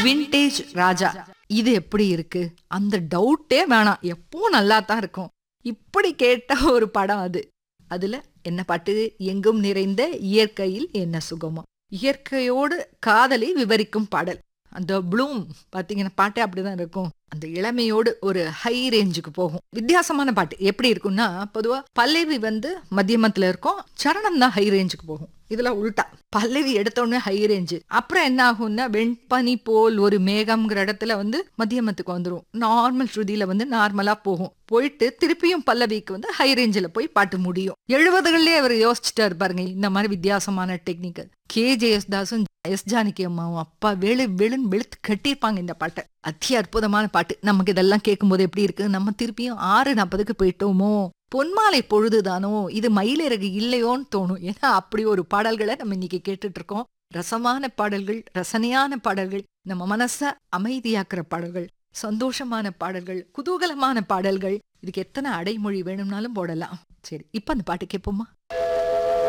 vintage ராஜா இது எப்படி இருக்கு அந்த டவுட்டே வேணாம் எப்பவும் நல்லா தான் இருக்கும் இப்படி கேட்ட ஒரு படம் அது அதுல என்ன பாட்டு எங்கும் நிறைந்த இயற்கையில் என்ன சுகமோ இயற்கையோடு காதலை விவரிக்கும் பாடல் அந்த ப்ளூம் பாத்தீங்கன்னா பாட்டே அப்படிதான் இருக்கும் அந்த இளமையோடு ஒரு ஹை ரேஞ்சுக்கு போகும் வித்தியாசமான பாட்டு எப்படி இருக்கும்னா பொதுவா பல்லவி வந்து மத்தியமத்துல இருக்கும் சரணம் தான் ஹை ரேஞ்சுக்கு போகும் இதுல உல்டா பல்லவி எடுத்தோடனே ஹை ரேஞ்சு அப்புறம் என்ன ஆகும்னா வெண்பனி போல் ஒரு மேகம்ங்கிற இடத்துல வந்து மத்தியமத்துக்கு வந்துரும் நார்மல் ஸ்ருதியில வந்து நார்மலா போகும் போயிட்டு திருப்பியும் பல்லவிக்கு வந்து ஹை ரேஞ்சில் போய் பாட்டு முடியும் எழுபதுகள்லயே அவர் யோசிச்சுட்டாரு பாருங்க இந்த மாதிரி வித்தியாசமான டெக்னிக் கே ஜே எஸ் தாஸும் எஸ் ஜானகி அம்மாவும் அப்பா வெளு வெளுன்னு வெளுத்து கட்டியிருப்பாங்க இந்த பாட்டை அத்தி அற்புதமான பாட்டு நமக்கு இதெல்லாம் கேட்கும்போது எப்படி இருக்கு நம்ம திருப்பியும் ஆறு நாற்பதுக்கு போயிட்டோமோ பொன்மாலை பொழுதுதானோ இது மயிலிறகு இல்லையோன்னு தோணும் ஏன்னா அப்படி ஒரு பாடல்களை நம்ம இன்னைக்கு கேட்டுட்டு இருக்கோம் ரசமான பாடல்கள் ரசனையான பாடல்கள் நம்ம மனச அமைதியாக்குற பாடல்கள் சந்தோஷமான பாடல்கள் குதூகலமான பாடல்கள் இதுக்கு எத்தனை அடைமொழி வேணும்னாலும் போடலாம் சரி இப்ப அந்த பாட்டு கேட்போமா